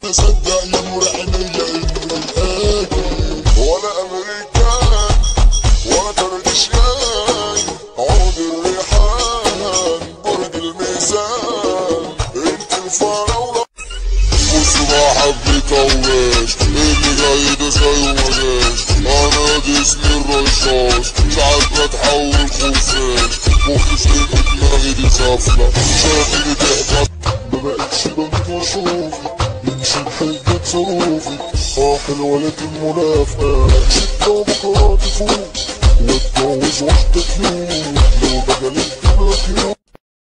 تصدق يا نور عينيا انه القاكي ولا امريكان ولا تردشان عود الريحان برج الميزان انت الفراولة وصباحك بيطوش اللي جاي ده زي وجاش انا جسمي الرشاش ساعات بتحول خفاش مخي في دماغي دي سفلة شايفني تحبط مبقتش بنت واشوفك يمشي بحجة ظروفك اه حلوة لكن منافقة ستة وبكرة تفوق واتجوز واحدة كيوت لو بجالك تبقى كيوت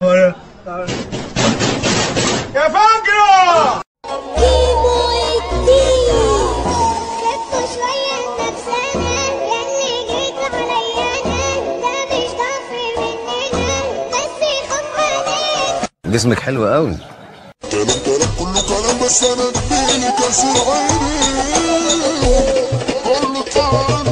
خفوا شوية نفسنا ياللي جيتوا عليا أنا ده مش ضعف مننا بس يخف عليك جسمك حلو قوي كلام كلام كله كلام بس انا اديني كسر عيني كله طعن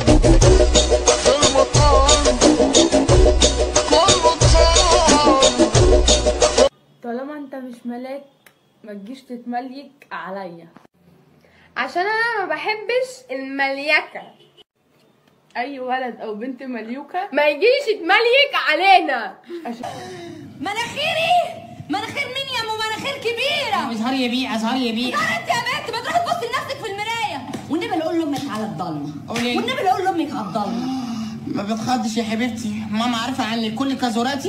كلمة طعن كله طعن طالما انت مش ملاك ما تجيش تتمليك عليا عشان انا ما بحبش المليكه اي ولد او بنت مليوكه ما يجيش يتمليك علينا مناخيري مناخير مين يا ام مناخير كبيره اظهري يا بيه اظهري يا بيه انت يا بنت ما تروحي تبصي لنفسك في المرايه والنبي اللي اقول لامك على الضلمه قولي. والنبي اللي اقول لامك على الضلمه ما بتخضش يا حبيبتي ماما عارفه عني كل كزوراتي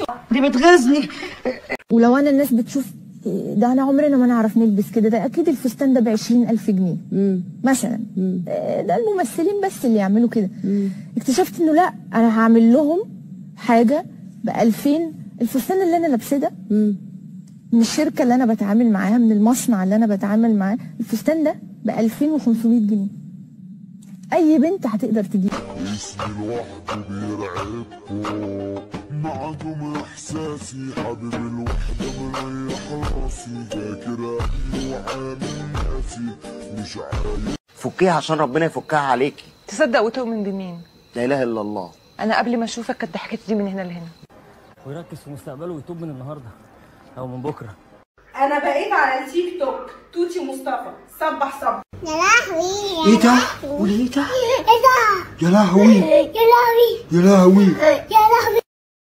ولو انا الناس بتشوف إيه ده انا عمرنا ما نعرف نلبس كده ده اكيد الفستان ده ب ألف جنيه مثلا إيه ده الممثلين بس اللي يعملوا كده اكتشفت انه لا انا هعمل لهم حاجه ب 2000 الفستان اللي انا لابساه ده من الشركه اللي انا بتعامل معاها من المصنع اللي انا بتعامل معاه الفستان ده ب 2500 جنيه اي بنت هتقدر تجيب اسمي لوحده بيرعبكم معكم احساسي حبيب الوحدة مريح راسي فاكر اهلي وعامل ناسي مش عايز فكيها عشان ربنا يفكها عليكي تصدق وتؤمن بمين لا اله الا الله انا قبل ما اشوفك كانت ضحكتي دي من هنا لهنا ويركز في مستقبله ويتوب من النهارده او من بكره انا بقيت على التيك توك توتي مصطفى صبح صبح يا لهوي ايه ده؟ قولي ايه ده؟ ايه ده يا لهوي يا لهوي يا لهوي يا لهوي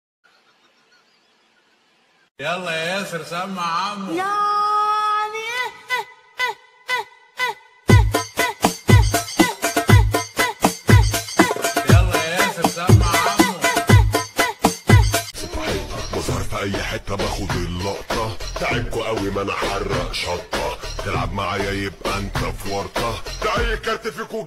يلا يا ياسر سمع عمو يعني يلا يا ياسر سمع عمو بظهر في اي حتة باخد اللقطة تعبكوا قوي ما انا حرق شطة تلعب معايا يبقى انت في ورطة ده اي كارت فيكوا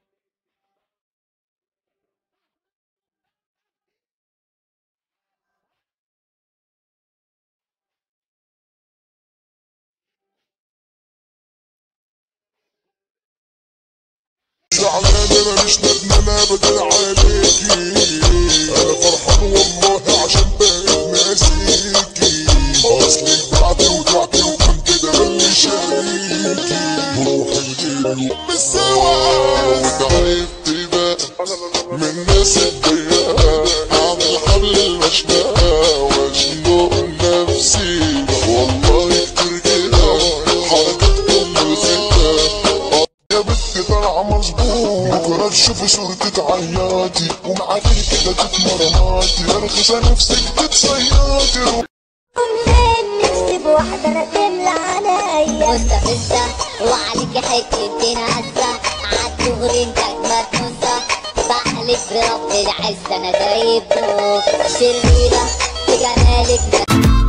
زعلان انا مش ندمان ابدا عليكي انا فرحان والله عشان بقيت ناسيكي اصلك بعتي وتعتي وكنت ده اللي شاريكي روحي لغيري ام السوا وتعبت بقى من ناس الضيقة اعمل حبل المشنقة واشنق نفسي والله كتير كده حركتكم ملفتة يا بنت طالعة مظبوط بكرة تشوفي صورتك عياطي ومعاكي كده تتمرمطي ارخصة نفسك تتصيطي نفسي بواحدة انا تملى عليا مستفزة وعليك حتتين هزة عالدغري انت اجمد نصة بحلف برب العزة انا زي الضوء شريرة بجمالك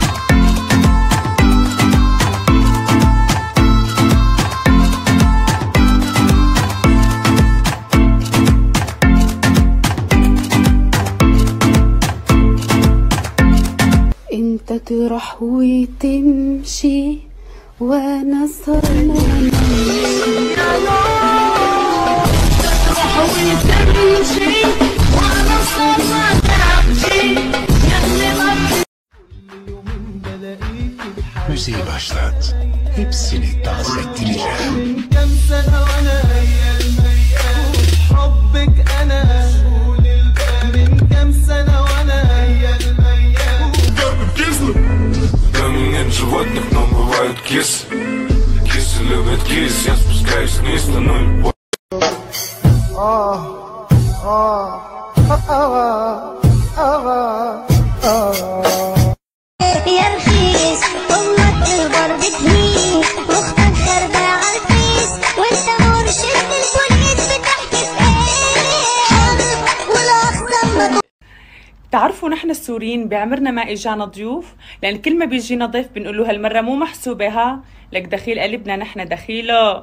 انت تروح وتمشي وانا صرنا Müziği başlat. Hepsini dans ettireceğim. كم سنه وانا حبك انا من كم سنه وانا Каменем животных, но бывают кисы Кисы любит кис Я спускаюсь вниз на нуль يا رخيص امك الغرب تهيس واختك خاربة عالكيس وانت مرشد البوليس بتحكي في ايه والاخضر بتعرفوا نحن السوريين بعمرنا ما اجانا ضيوف لان كل ما بيجينا ضيف بنقول له هالمره مو محسوبه ها لك دخيل قلبنا نحن دخيله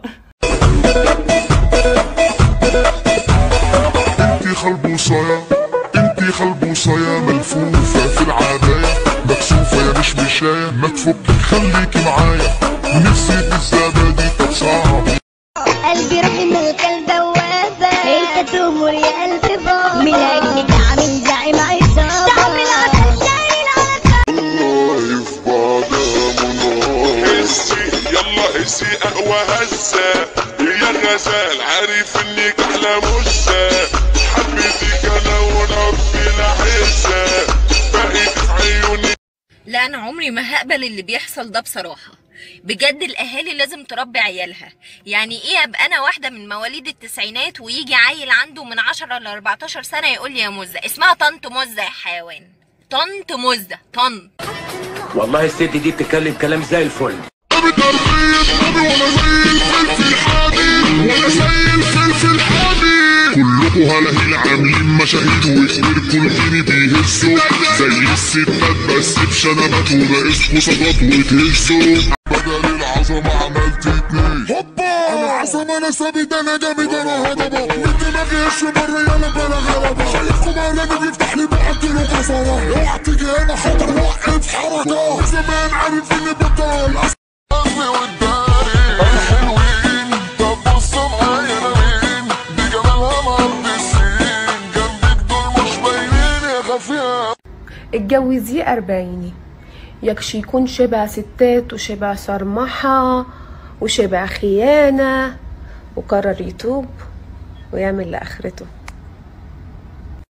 انتي خلبوصايا انتي خلبوصايا ملفوفة في العباية مكسوفة يا مش مشاية ما تفكي خليكي معايا نفسي بالزبادي طب صعب قلبي رحم الكلب بوابة انت تؤمر يا قلب بابا من اجلك عامل زعيم عصابة تعمل عسل شايل على والله في بعضها منار هسي يلا هسي اقوى هسه يا غزال عارف انك احلى مشة حبيتك انا وربي لحسه بقيت في عيوني لا انا عمري ما هقبل اللي بيحصل ده بصراحه بجد الاهالي لازم تربي عيالها يعني ايه ابقى انا واحده من مواليد التسعينات ويجي عيل عنده من 10 ل 14 سنه يقول لي يا مزه اسمها طنط مزه يا حيوان طنط مزه طنط والله الست دي بتتكلم كلام زي الفل كلكوا هلاهيل عاملين مشاهيد وكبيركوا الجيني بيهزوا زي الستات بس بشنبات وناقصكوا صدات وتهزوا بدل العظمة عملت اتنين هوبا انا عظمة انا ثابت انا جامد انا هضبة من دماغي قش بالريالة بلا غلبة شايفكم مقلبي بيفتح لي بقدله كفرة اوعى تيجي هنا حاضر وقف حركة زمان عارف اني بطل قلبي والداري الحلوين طب بصوا معايا انا مين دي جمالها مهندسين جنبك دول مش باينين يا خفيف اتجوزيه أربعيني يكش يكون شبه ستات وشبه صرمحة وشبه خيانة وقرر يتوب ويعمل لآخرته